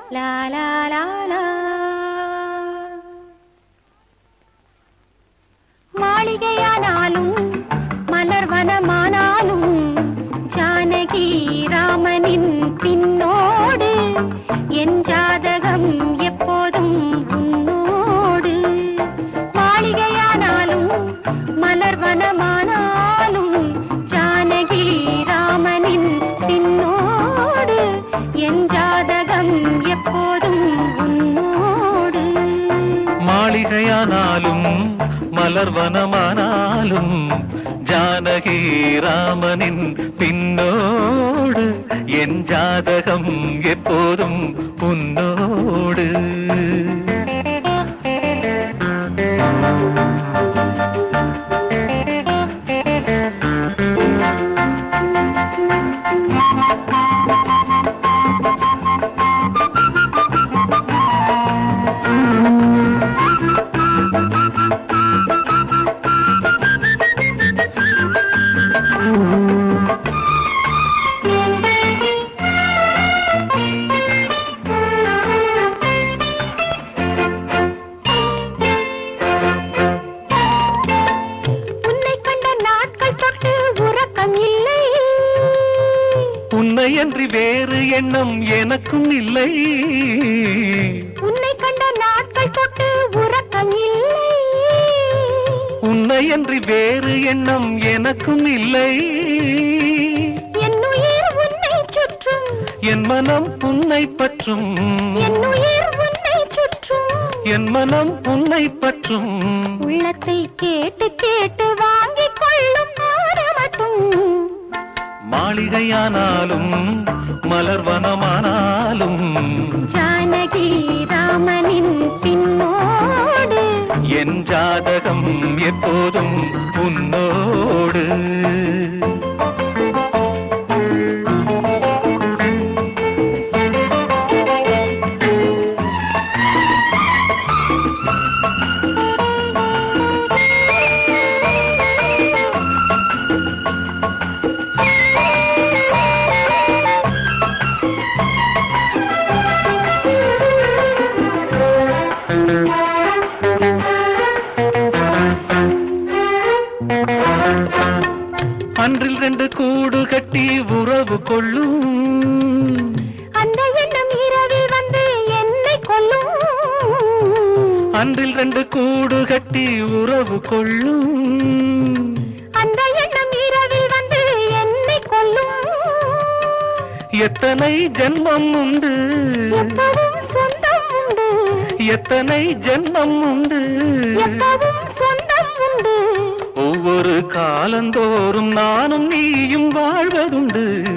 லா லா லா லா மாளிகையானாலும் மலர்வனமானாலும் ஜானகி ராமனின் பின்னோடு என் ஜாதகம் எப்போதும் உன்னோடு மாளிகையானாலும் மலர்வனமானாலும் ஜானகி ராமனின் பின்னோடு என் ஜாதகம் எப்போதும் உன்னோடு மாளிகையானாலும் மலர்வனமானாலும் ஜானகி ராமனின் பின்னோடு என் ஜாதகம் எப்போதும் உன்னோடு உன்னை கண்ட நாட்கள் தொட்டு உறக்கம் இல்லை உன்னையன்றி வேறு எண்ணம் எனக்கும் இல்லை உன்னை கண்ட நாட்கள் தொட்டு உறக்கம் இல்லை உன்னையன்றி வேறு எண்ணம் எனக்கும் இல்லை என்னுயிர் உன்னை சுற்றும் என் மனம் உன்னை பற்றும் என்னுயிர் உன்னை சுற்றும் என் மனம் உன்னை பற்றும் உள்ளத்தை கேட்டு கேட்டு வாங்கிக் கொள்ளும் ஆரமட்டும் மாளிகையானாலும் மலர்வனமானாலும் ஜானகி ராமனின் பின்னோடு என் ஜாதகம் எப்போதும் உன்னோடு அன்றில் ரெண்டு கூடு கட்டி உறவு கொள்ளும் அந்த எண்ணம் இரவில் வந்து என்னை கொல்லும் அன்றில் ரெண்டு கூடு கட்டி உறவு கொள்ளும் அந்த எண்ணம் இரவில் வந்து என்னை கொல்லும் எத்தனை ஜென்மம் உண்டு எப்பவும் சொந்தம் உண்டு எத்தனை ஜென்மம் உண்டு எப்பவும் சொந்தம் உண்டு ஒவ்வொரு காலந்தோறும் நானும் நீயும் வாழ்வதுண்டு